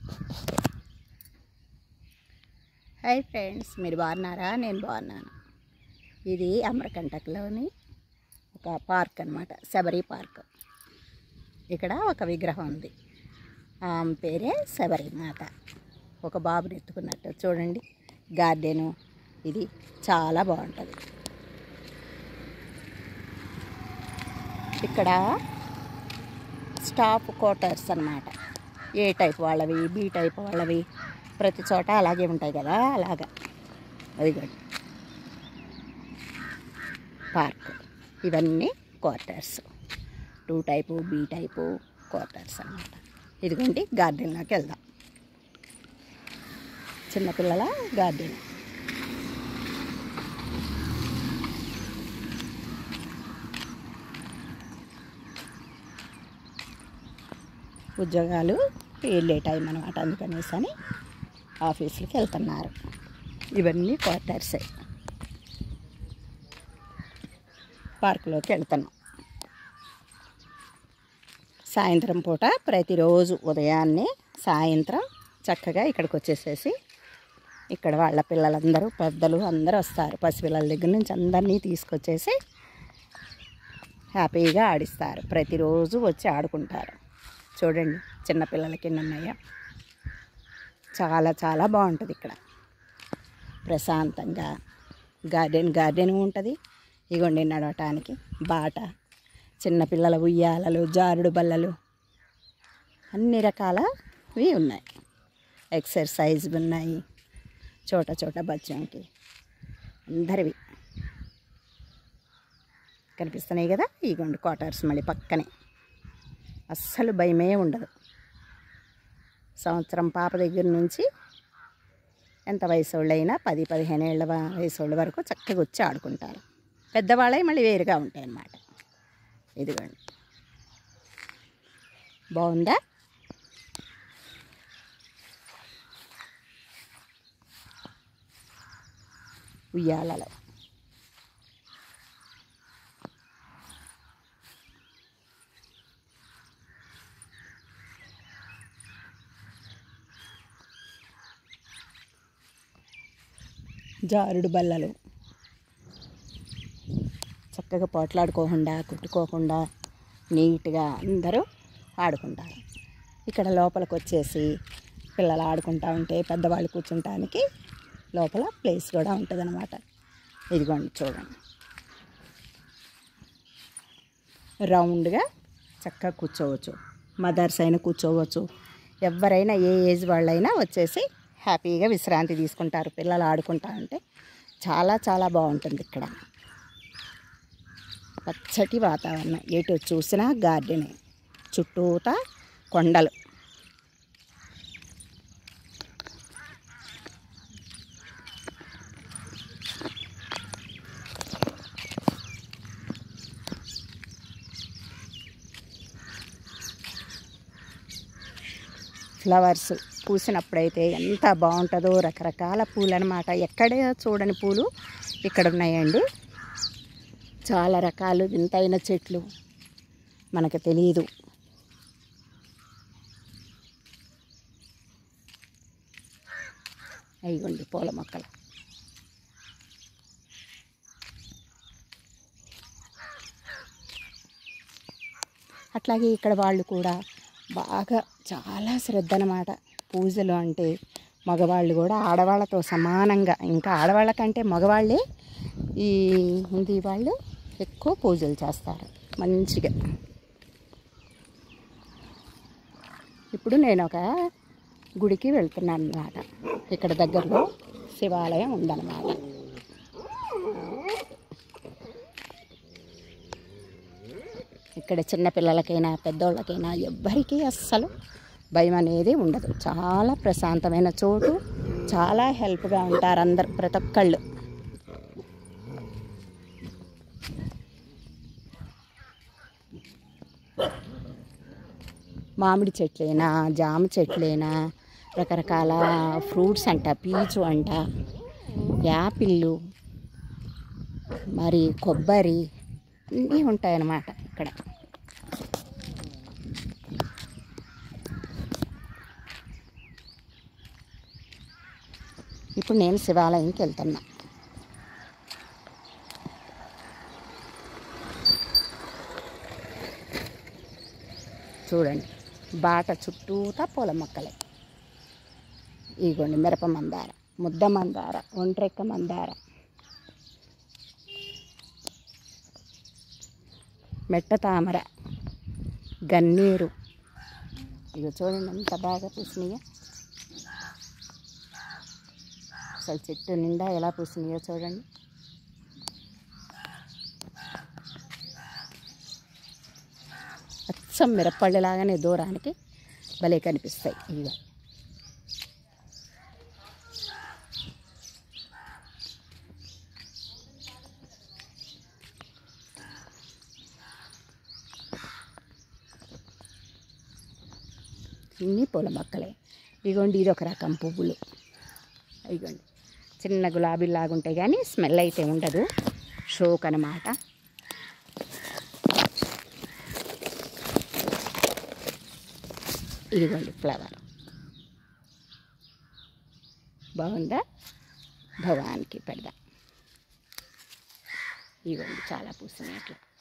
hi friends మీరు బాగున్నారా నేను బాగున్నాను ఇది అమరకంటకలోని ఒక పార్క్ అన్నమాట శబరి పార్క్ ఇక్కడ ఒక విగ్రహం ఉంది ఆమె పేరే శబరి మాత ఒక బాబుని ఎత్తుకున్నట్టు చూడండి గార్డెను ఇది చాలా బాగుంటుంది ఇక్కడ స్టాఫ్ క్వార్టర్స్ అన్నమాట ఏ టైప్ వాళ్ళవి బి టైప్ వాళ్ళవి ప్రతి చోట అలాగే ఉంటాయి కదా అలాగా అదిగోండి పార్క్ ఇవన్నీ quarters two type B type quarters అన్నమాట ఇదిగోండి గార్డెన్లోకి వెళ్దాం చిన్నపిల్లల గార్డెన్ ఉద్యోగాలు వెళ్ళే టైం అనమాట అందుకనేసి అని ఆఫీసులకి వెళ్తున్నారు ఇవన్నీ క్వార్టర్సే పార్కులోకి వెళ్తున్నాం సాయంత్రం పూట ప్రతిరోజు ఉదయాన్నే సాయంత్రం చక్కగా ఇక్కడికి వచ్చేసేసి ఇక్కడ వాళ్ళ పిల్లలందరూ పెద్దలు అందరూ వస్తారు పసిపిల్లల దగ్గర నుంచి అందరినీ తీసుకొచ్చేసి హ్యాపీగా ఆడిస్తారు ప్రతిరోజు వచ్చి ఆడుకుంటారు చూడండి చిన్నపిల్లలకి ఎన్ని ఉన్నాయో చాలా చాలా బాగుంటుంది ఇక్కడ ప్రశాంతంగా గార్డెన్ గార్డెన్ ఉంటుంది ఇగోండి నడవటానికి బాట చిన్నపిల్లల ఉయ్యాలలు జారుడు బల్లలు అన్ని రకాలవి ఉన్నాయి ఎక్సర్సైజ్ ఉన్నాయి చోట చోట బచ్చంకి అందరివి కనిపిస్తున్నాయి కదా ఇగోండి క్వార్టర్స్ మళ్ళీ పక్కనే అస్సలు భయమే ఉండదు సంవత్సరం పాప దగ్గర నుంచి ఎంత వయసు వాళ్ళైనా పది పదిహేను ఏళ్ళ వయసు వాళ్ళ వరకు చక్కగా వచ్చి ఆడుకుంటారు పెద్దవాళ్ళవి మళ్ళీ వేరుగా ఉంటాయి అన్నమాట ఇదిగోండి బాగుందా ఉయ్యాలలో జారుడు బల్లలు చక్కగా పోట్లాడుకోకుండా కుట్టుకోకుండా నీట్గా అందరూ ఆడుకుంటారు ఇక్కడ లోపలికి వచ్చేసి పిల్లలు ఆడుకుంటా ఉంటే పెద్దవాళ్ళు కూర్చుంటానికి లోపల ప్లేస్ కూడా ఉంటుంది అనమాట ఇదిగోండి చూడండి రౌండ్గా చక్కగా కూర్చోవచ్చు మదర్స్ అయినా కూర్చోవచ్చు ఎవరైనా ఏ ఏజ్ వాళ్ళైనా వచ్చేసి హ్యాపీగా విశ్రాంతి తీసుకుంటారు పిల్లలు ఆడుకుంటా ఉంటే చాలా చాలా బాగుంటుంది ఇక్కడ పచ్చటి వాతావరణం ఎటు చూసినా గార్డెనే చుట్టూతా కొండలు ఫ్లవర్స్ పూసినప్పుడైతే ఎంత బాగుంటుందో రకరకాల పూలు అనమాట ఎక్కడే చూడని పూలు ఇక్కడ ఉన్నాయండి చాలా రకాలు వింతైన చెట్లు మనకు తెలియదు అయిగోండి పూల మొక్కలు అట్లాగే ఇక్కడ వాళ్ళు కూడా బాగా చాలా శ్రద్ధ అనమాట పూజలు అంటే మగవాళ్ళు కూడా ఆడవాళ్ళతో సమానంగా ఇంకా ఆడవాళ్ళ కంటే మగవాళ్ళే ఈ హిందీ వాళ్ళు ఎక్కువ పూజలు చేస్తారు మంచిగా ఇప్పుడు నేను ఒక గుడికి వెళ్తున్నాను అన్నమాట ఇక్కడ దగ్గరలో శివాలయం ఉందన్నమాట ఇక్కడ చిన్న పిల్లలకైనా పెద్దోళ్ళకైనా ఎవ్వరికీ అస్సలు భయం అనేది ఉండదు చాలా ప్రశాంతమైన చోటు చాలా హెల్ప్గా ఉంటారు అందరు ప్రతి ఒక్కళ్ళు మామిడి చెట్లైనా జామ చెట్లైనా రకరకాల ఫ్రూట్స్ అంట పీచు అంట యాపిళ్ళు మరి కొబ్బరి అన్నీ ఉంటాయన్నమాట ఇక్కడ ఇప్పుడు నేను శివాలయంకి వెళ్తున్నా చూడండి బాట చుట్టూతా పూల మొక్కలే ఇగోండి మిరప మందార ముద్ద మందార ఒంట్రెక్క మందార మెట్ట తామర గన్నేరు ఇక చూడండి ఎంత బాగా పూసినాయో అసలు చెట్టు నిండా ఎలా పూసినాయో చూడండి అచ్చం మిరప్పళ్ళలాగానే దూరానికి భలే కనిపిస్తాయి ఇవి ఇన్ని పూల మొక్కలే ఇదిగోండి ఇది ఒక రకం పువ్వులు ఇదిగోండి చిన్న గులాబీలాగా ఉంటాయి కానీ స్మెల్ అయితే ఉండదు షోక్ అనమాట ఇదిగోండి ఫ్లవర్ బాగుందా భగవాన్కి పెడదాం ఇదిగోండి చాలా పూసినాయి అట్లా